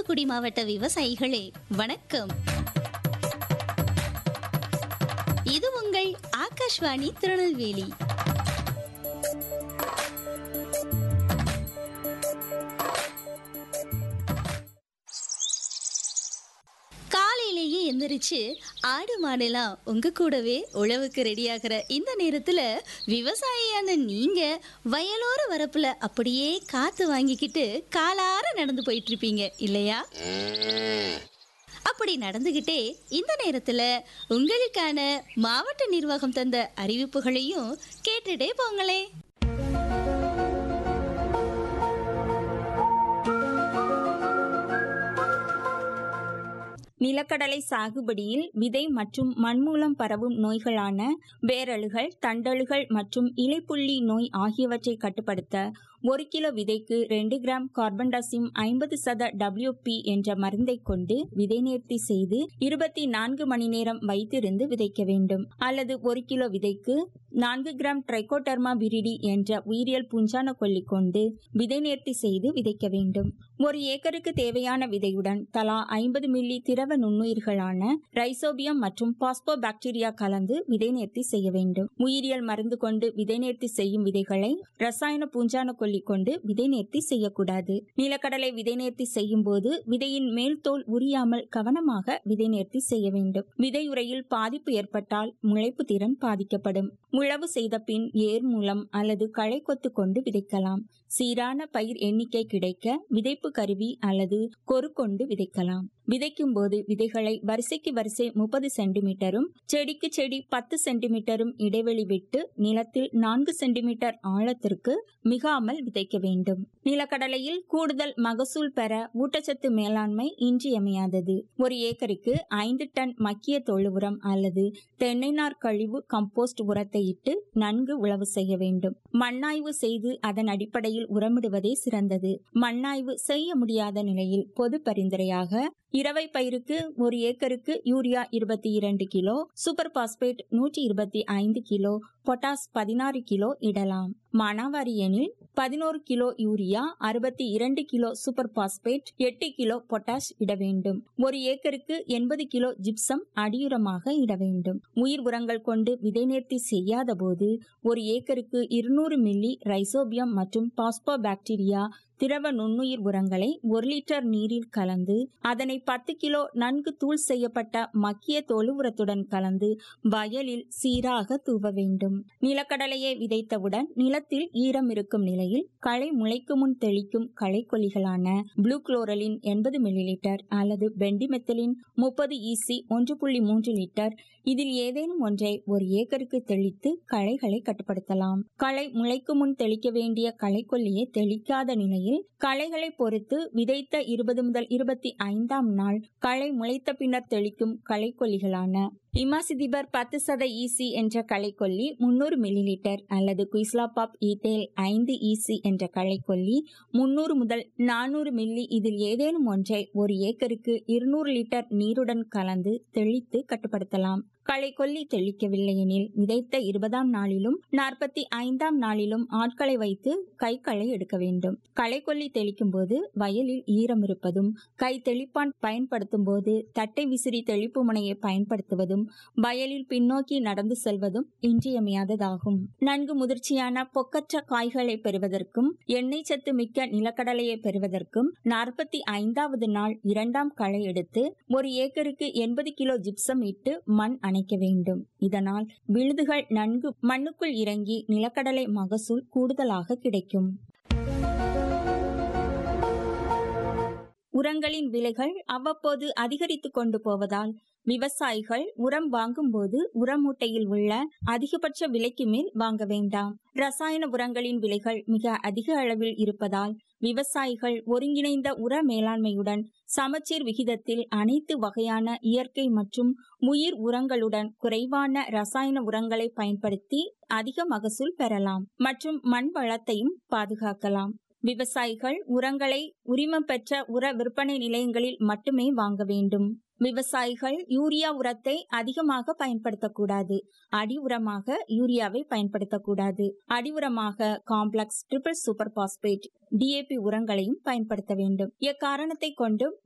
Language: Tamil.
தூத்துக்குடி மாவட்ட விவசாயிகளே வணக்கம் இது உங்கள் ஆகாஷ்வாணி திருநெல்வேலி காலையிலேயே எந்திரிச்சு ஆடு மாடெல்லாம் உங்க கூடவே உழவுக்கு ரெடியாகிற இந்த நேரத்துல விவசாயியான நீங்க வயலோர வரப்புல அப்படியே காத்து வாங்கிக்கிட்டு காலார நடந்து போயிட்டு இருப்பீங்க இல்லையா அப்படி நடந்துகிட்டே இந்த நேரத்துல உங்களுக்கான மாவட்ட நிர்வாகம் தந்த அறிவிப்புகளையும் கேட்டுட்டே போங்களே நிலக்கடலை சாகுபடியில் விதை மற்றும் மண் மூலம் பரவும் நோய்களான வேரழுகள் தண்டழுகள் மற்றும் இலைப்புள்ளி நோய் ஆகியவற்றை கட்டுப்படுத்த ஒரு கிலோ விதைக்கு ரெண்டு கிராம் கார்பன்டாசிம் ஐம்பது சத டபிள்யூபி என்ற மருந்தை கொண்டு விதை நேர்த்தி செய்து இருபத்தி நான்கு மணி நேரம் வைத்திருந்து விதைக்க வேண்டும் அல்லது ஒரு கிலோ விதைக்கு நான்கு கிராம் ட்ரைகோடர்மா விரிடி என்ற உயிரியல் பூஞ்சான கொல்லி கொண்டு விதை நேர்த்தி செய்து விதைக்க வேண்டும் ஒரு ஏக்கருக்கு தேவையான விதையுடன் தலா ஐம்பது மில்லி திரவ நுண்ணுயிர்களான ரைசோபியம் மற்றும் பாஸ்போ பாக்டீரியா கலந்து விதை நேர்த்தி செய்ய வேண்டும் உயிரியல் மருந்து கொண்டு விதை நேர்த்தி செய்யும் விதைகளை ரசாயன பூஞ்சான கொல்லி கொண்டு விதை நேர்த்தி செய்யக்கூடாது நிலக்கடலை விதை நேர்த்தி செய்யும் போது விதையின் மேல் தோல் உரியாமல் கவனமாக விதை நேர்த்தி செய்ய வேண்டும் விதையுறையில் பாதிப்பு ஏற்பட்டால் முளைப்பு திறன் பாதிக்கப்படும் உழவு செய்த பின் ஏர் மூலம் அல்லது களை கொத்து கொண்டு விதைக்கலாம் சீரான பயிர் எண்ணிக்கை கிடைக்க விதைப்பு கருவி அல்லது கொரு கொண்டு விதைக்கலாம் விதைக்கும் போது விதைகளை வரிசைக்கு வரிசை முப்பது சென்டிமீட்டரும் செடிக்கு செடி பத்து சென்டிமீட்டரும் இடைவெளி விட்டு நிலத்தில் நான்கு சென்டிமீட்டர் ஆழத்திற்கு மிகாமல் விதைக்க வேண்டும் நிலக்கடலையில் கூடுதல் மகசூல் பெற ஊட்டச்சத்து மேலாண்மை இன்றியமையாதது ஒரு ஏக்கருக்கு ஐந்து டன் மக்கிய தொழு உரம் அல்லது தென்னை நார் கழிவு கம்போஸ்ட் உரத்தை இட்டு நன்கு உழவு செய்ய வேண்டும் மண்ணாய்வு செய்து அதன் அடிப்படையில் உரமிடுவதே சிறந்தது மண்ணாய்வு செய்ய முடியாத நிலையில் பொது பரிந்துரையாக இரவை பயிருக்கு ஒரு ஏக்கருக்கு யூரியா இருபத்தி இரண்டு கிலோ சூப்பர் பாஸ்பேட் நூற்றி இருபத்தி ஐந்து கிலோ பொட்டாஸ் பதினாறு கிலோ இடலாம் மானாவாரி எனில் பதினோரு கிலோ யூரியா அறுபத்தி இரண்டு கிலோ சூப்பர் பாஸ்பேட் எட்டு கிலோ பொட்டாஷ் இட வேண்டும் ஒரு ஏக்கருக்கு எண்பது கிலோ ஜிப்சம் அடியுரமாக இட வேண்டும் உயிர் உரங்கள் கொண்டு விதை நேர்த்தி செய்யாத போது ஒரு ஏக்கருக்கு இருநூறு மில்லி ரைசோபியம் மற்றும் பாஸ்போ பாக்டீரியா திரவ நுண்ணுயிர் உரங்களை ஒரு லிட்டர் நீரில் கலந்து அதனை பத்து கிலோ நன்கு தூள் செய்யப்பட்ட மக்கிய தொழு உரத்துடன் கலந்து வயலில் சீராக தூவ வேண்டும் நிலக்கடலையை விதைத்தவுடன் நிலத்தில் ஈரம் இருக்கும் நிலையில் களை முளைக்கு முன் தெளிக்கும் களைக்கொல்லிகளான ப்ளூ குளோரலின் எண்பது மில்லி லிட்டர் அல்லது பெண்டிமெத்தலின் முப்பது ஈசி ஒன்று புள்ளி மூன்று லிட்டர் இதில் ஏதேனும் ஒன்றை ஒரு ஏக்கருக்கு தெளித்து களைகளை கட்டுப்படுத்தலாம் களை முளைக்கு முன் தெளிக்க வேண்டிய களைக்கொல்லியை தெளிக்காத நிலையில் களைகளை பொறுத்து விதைத்த இருபது முதல் இருபத்தி ஐந்தாம் நாள் களை முளைத்த பின்னர் தெளிக்கும் களைக்கொல்லிகளான இமாசிதிபர் பத்து சத ஈசி என்ற களைக்கொல்லி முன்னூறு மில்லி லிட்டர் அல்லது குயிஸ்லாபாப் ஈத்தேல் ஐந்து ஈசி என்ற களைக்கொல்லி முன்னூறு முதல் நானூறு மில்லி இதில் ஏதேனும் ஒன்றை ஒரு ஏக்கருக்கு இருநூறு லிட்டர் நீருடன் கலந்து தெளித்து கட்டுப்படுத்தலாம் களை கொல்லி தெளிக்கவில்லை எனில் விதைத்த இருபதாம் நாளிலும் நாற்பத்தி ஐந்தாம் நாளிலும் ஆட்களை வைத்து கை களை எடுக்க வேண்டும் களை கொல்லி தெளிக்கும் போது வயலில் ஈரம் இருப்பதும் கை தெளிப்பான் பயன்படுத்தும் போது தட்டை விசிறி தெளிப்பு முனையை பயன்படுத்துவதும் வயலில் பின்னோக்கி நடந்து செல்வதும் இன்றியமையாததாகும் நன்கு முதிர்ச்சியான பொக்கற்ற காய்களை பெறுவதற்கும் எண்ணெய் சத்து மிக்க நிலக்கடலையை பெறுவதற்கும் நாற்பத்தி ஐந்தாவது நாள் இரண்டாம் களை எடுத்து ஒரு ஏக்கருக்கு எண்பது கிலோ ஜிப்சம் இட்டு மண் அணைக்க வேண்டும் இதனால் விழுதுகள் நன்கு மண்ணுக்குள் இறங்கி நிலக்கடலை மகசூல் கூடுதலாக கிடைக்கும் உரங்களின் விலைகள் அவ்வப்போது அதிகரித்து கொண்டு போவதால் விவசாயிகள் உரம் வாங்கும்போது உரமூட்டையில் உள்ள அதிகபட்ச விலைக்கு மேல் வாங்க வேண்டாம் ரசாயன உரங்களின் விலைகள் மிக அதிக அளவில் இருப்பதால் விவசாயிகள் ஒருங்கிணைந்த உர மேலாண்மையுடன் சமச்சீர் விகிதத்தில் அனைத்து வகையான இயற்கை மற்றும் உயிர் உரங்களுடன் குறைவான ரசாயன உரங்களை பயன்படுத்தி அதிக மகசூல் பெறலாம் மற்றும் மண் வளத்தையும் பாதுகாக்கலாம் விவசாயிகள் உரங்களை உரிமம் பெற்ற உர விற்பனை நிலையங்களில் மட்டுமே வாங்க வேண்டும் விவசாயிகள் யூரியா உரத்தை அதிகமாக பயன்படுத்தக்கூடாது அடி உரமாக யூரியாவை பயன்படுத்தக்கூடாது அடி உரமாக complex triple super phosphate DAP உரங்களையும் பயன்படுத்த வேண்டும் எக்காரணத்தை கொண்டும்